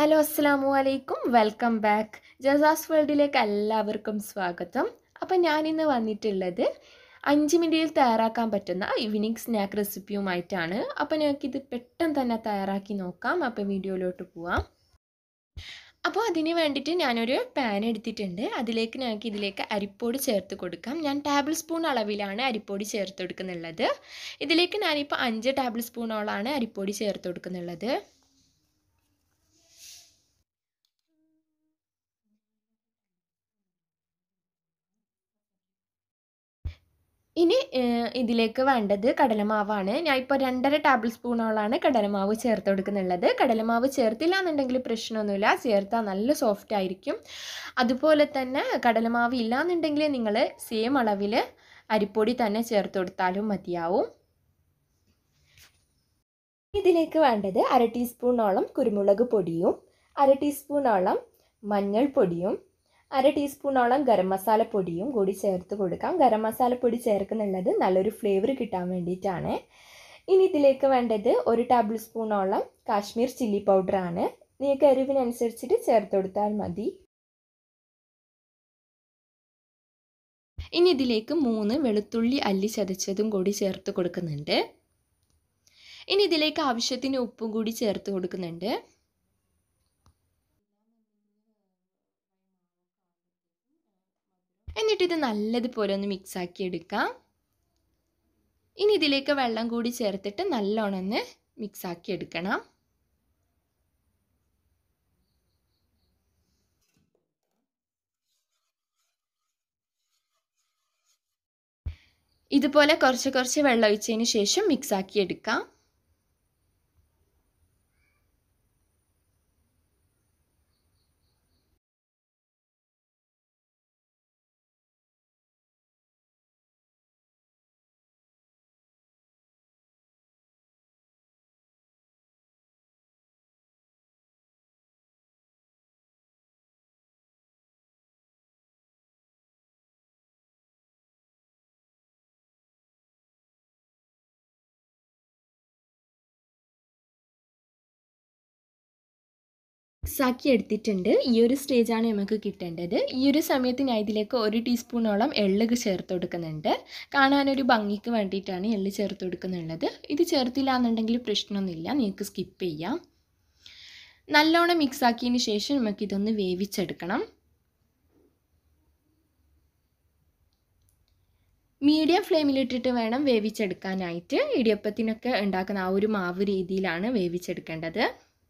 hello അസ്സാമു അലൈക്കും welcome back ജസാസ് വേൾഡിലേക്ക് എല്ലാവർക്കും സ്വാഗതം അപ്പം ഞാനിന്ന് വന്നിട്ടുള്ളത് അഞ്ച് മിനിറ്റിൽ തയ്യാറാക്കാൻ പറ്റുന്ന ഈവനിങ് സ്നാക്ക് റെസിപ്പിയുമായിട്ടാണ് അപ്പോൾ ഞങ്ങൾക്കിത് പെട്ടെന്ന് തന്നെ തയ്യാറാക്കി നോക്കാം അപ്പോൾ വീഡിയോയിലോട്ട് പോവാം അപ്പോൾ അതിന് വേണ്ടിയിട്ട് ഞാനൊരു പാൻ എടുത്തിട്ടുണ്ട് അതിലേക്ക് ഞങ്ങൾക്ക് ഇതിലേക്ക് അരിപ്പൊടി ചേർത്ത് കൊടുക്കാം ഞാൻ ടേബിൾ സ്പൂൺ അളവിലാണ് അരിപ്പൊടി ചേർത്ത് കൊടുക്കുന്നുള്ളത് ഇതിലേക്ക് ഞാനിപ്പോൾ അഞ്ച് ടേബിൾ സ്പൂണോളാണ് അരിപ്പൊടി ചേർത്ത് കൊടുക്കുന്നുള്ളത് ഇനി ഇതിലേക്ക് വേണ്ടത് കടലമാവാണ് ഞാൻ ഇപ്പോൾ രണ്ടര ടേബിൾ സ്പൂണോളാണ് കടലമാവ് ചേർത്ത് കൊടുക്കുന്നുള്ളത് കടലമാവ് ചേർത്തില്ല എന്നുണ്ടെങ്കിൽ പ്രശ്നമൊന്നുമില്ല ചേർത്താൽ നല്ല സോഫ്റ്റ് ആയിരിക്കും അതുപോലെ തന്നെ കടലമാവ് ഇല്ലാന്നുണ്ടെങ്കിൽ നിങ്ങൾ സെയിം അളവിൽ അരിപ്പൊടി തന്നെ ചേർത്ത് കൊടുത്താലും മതിയാവും ഇതിലേക്ക് വേണ്ടത് അര ടീസ്പൂണോളം കുരുമുളക് പൊടിയും അര ടീസ്പൂണോളം മഞ്ഞൾപ്പൊടിയും അര ടീസ്പൂണോളം ഗരം മസാലപ്പൊടിയും കൂടി ചേർത്ത് കൊടുക്കാം ഗരം മസാലപ്പൊടി ചേർക്കുന്നുള്ളത് നല്ലൊരു ഫ്ലേവർ കിട്ടാൻ വേണ്ടിയിട്ടാണ് ഇനി ഇതിലേക്ക് വേണ്ടത് ഒരു ടേബിൾ സ്പൂണോളം കാശ്മീർ ചില്ലി പൗഡറാണ് നിങ്ങൾക്ക് എരിവിനനുസരിച്ചിട്ട് ചേർത്ത് കൊടുത്താൽ മതി ഇനി ഇതിലേക്ക് മൂന്ന് വെളുത്തുള്ളി അല്ലി ചതച്ചതും കൂടി ചേർത്ത് കൊടുക്കുന്നുണ്ട് ഇനി ഇതിലേക്ക് ആവശ്യത്തിന് ഉപ്പും കൂടി ചേർത്ത് കൊടുക്കുന്നുണ്ട് എന്നിട്ട് ഇത് നല്ലതുപോലെ ഒന്ന് മിക്സ് ആക്കി എടുക്കാം ഇനി ഇതിലേക്ക് വെള്ളം കൂടി ചേർത്തിട്ട് നല്ലോണം ഒന്ന് മിക്സ് ആക്കി എടുക്കണം ഇതുപോലെ കുറച്ച് കുറച്ച് വെള്ളം ഒഴിച്ചതിന് ശേഷം മിക്സ് ആക്കി എടുക്കാം മിക്സാക്കി എടുത്തിട്ടുണ്ട് ഈ ഒരു സ്റ്റേജാണ് നമുക്ക് കിട്ടേണ്ടത് ഈ ഒരു സമയത്ത് ഞാൻ ഇതിലേക്ക് ഒരു ടീസ്പൂണോളം എള്ള് ചേർത്ത് കൊടുക്കുന്നുണ്ട് കാണാനൊരു ഭംഗിക്ക് വേണ്ടിയിട്ടാണ് എള്ള് ചേർത്ത് കൊടുക്കുന്നുള്ളത് ഇത് ചേർത്തില്ല എന്നുണ്ടെങ്കിൽ പ്രശ്നമൊന്നുമില്ല നിങ്ങൾക്ക് സ്കിപ്പ് ചെയ്യാം നല്ലോണം മിക്സാക്കിയതിന് ശേഷം നമുക്കിതൊന്ന് വേവിച്ചെടുക്കണം മീഡിയം ഫ്ലെയിമിലിട്ടിട്ട് വേണം വേവിച്ചെടുക്കാനായിട്ട് ഇടിയപ്പത്തിനൊക്കെ ഉണ്ടാക്കുന്ന ആ ഒരു മാവ് രീതിയിലാണ് വേവിച്ചെടുക്കേണ്ടത്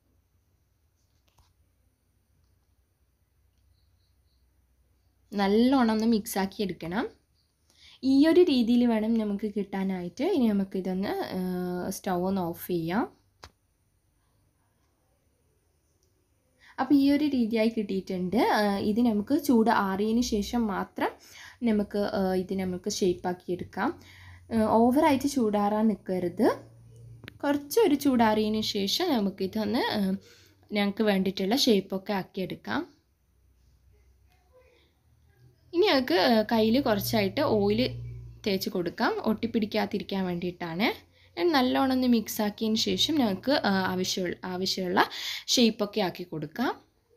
നല്ലോണം ഒന്ന് മിക്സാക്കി എടുക്കണം ഈ ഒരു രീതിയിൽ വേണം നമുക്ക് കിട്ടാനായിട്ട് ഇനി നമുക്കിതൊന്ന് സ്റ്റൗ ഒന്ന് ഓഫ് ചെയ്യാം അപ്പോൾ ഈ ഒരു രീതിയായി കിട്ടിയിട്ടുണ്ട് ഇത് നമുക്ക് ചൂട് ആറിയതിന് ശേഷം മാത്രം നമുക്ക് ഇത് നമുക്ക് ഷേപ്പാക്കി എടുക്കാം ഓവറായിട്ട് ചൂടാറാൻ നിൽക്കരുത് കുറച്ചൊരു ചൂടാറിയതിന് ശേഷം നമുക്കിതൊന്ന് ഞങ്ങൾക്ക് വേണ്ടിയിട്ടുള്ള ഷേപ്പൊക്കെ ആക്കിയെടുക്കാം ഇനി ഞങ്ങൾക്ക് കയ്യിൽ കുറച്ചായിട്ട് ഓയിൽ തേച്ച് കൊടുക്കാം ഒട്ടിപ്പിടിക്കാതിരിക്കാൻ വേണ്ടിയിട്ടാണ് നല്ലോണം ഒന്ന് മിക്സ് ആക്കിയതിന് ശേഷം ഞങ്ങൾക്ക് ആവശ്യമുള്ള ആവശ്യമുള്ള ഷേപ്പൊക്കെ ആക്കി കൊടുക്കാം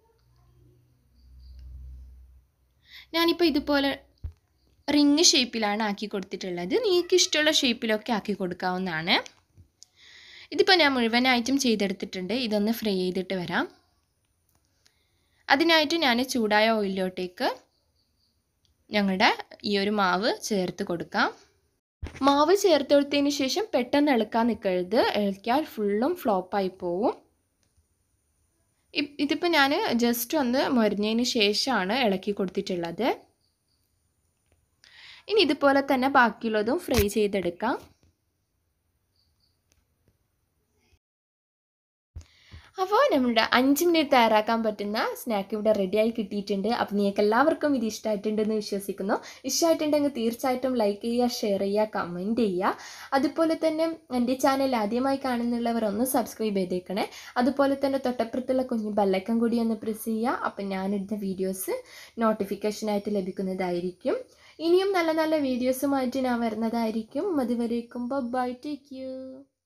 ഞാനിപ്പോൾ ഇതുപോലെ റിങ് ഷേപ്പിലാണ് ആക്കി കൊടുത്തിട്ടുള്ളത് നിങ്ങൾക്ക് ഇഷ്ടമുള്ള ഷേപ്പിലൊക്കെ ആക്കി കൊടുക്കാവുന്നതാണ് ഇതിപ്പോൾ ഞാൻ മുഴുവനായിട്ടും ചെയ്തെടുത്തിട്ടുണ്ട് ഇതൊന്ന് ഫ്രൈ ചെയ്തിട്ട് വരാം അതിനായിട്ട് ഞാൻ ചൂടായ ഓയിലിലോട്ടേക്ക് ഞങ്ങളുടെ ഈ ഒരു മാവ് ചേർത്ത് കൊടുക്കാം മാവ് ചേർത്ത് കൊടുത്തതിന് ശേഷം പെട്ടെന്ന് ഇളക്കാൻ നിൽക്കരുത് ഇളക്കിയാൽ ഫുള്ളും ഫ്ലോപ്പായി പോവും ഇതിപ്പോൾ ഞാൻ ജസ്റ്റ് ഒന്ന് മൊരിഞ്ഞതിന് ശേഷമാണ് ഇളക്കി കൊടുത്തിട്ടുള്ളത് ഇനി ഇതുപോലെ തന്നെ ബാക്കിയുള്ളതും ഫ്രൈ ചെയ്തെടുക്കാം അപ്പോൾ നമ്മുടെ അഞ്ച് മിനിറ്റ് തയ്യാറാക്കാൻ പറ്റുന്ന സ്നാക്ക് ഇവിടെ റെഡിയായി കിട്ടിയിട്ടുണ്ട് അപ്പോൾ നിങ്ങൾക്ക് എല്ലാവർക്കും ഇത് ഇഷ്ടമായിട്ടുണ്ടെന്ന് വിശ്വസിക്കുന്നു ഇഷ്ടമായിട്ടുണ്ടെങ്കിൽ തീർച്ചയായിട്ടും ലൈക്ക് ചെയ്യുക ഷെയർ ചെയ്യുക കമൻറ്റ് ചെയ്യുക അതുപോലെ തന്നെ എൻ്റെ ചാനൽ ആദ്യമായി കാണുന്നുള്ളവർ ഒന്ന് സബ്സ്ക്രൈബ് ചെയ്തേക്കണേ അതുപോലെ തന്നെ തൊട്ടപ്പുറത്തുള്ള കുഞ്ഞു ബെല്ലൈക്കൻ കൂടി ഒന്ന് പ്രസ് ചെയ്യുക അപ്പം ഞാനിടുന്ന വീഡിയോസ് നോട്ടിഫിക്കേഷനായിട്ട് ലഭിക്കുന്നതായിരിക്കും ഇനിയും നല്ല നല്ല വീഡിയോസുമായിട്ട് ഞാൻ വരുന്നതായിരിക്കും അതുവരേക്കും ബൈ ടേക്ക് യു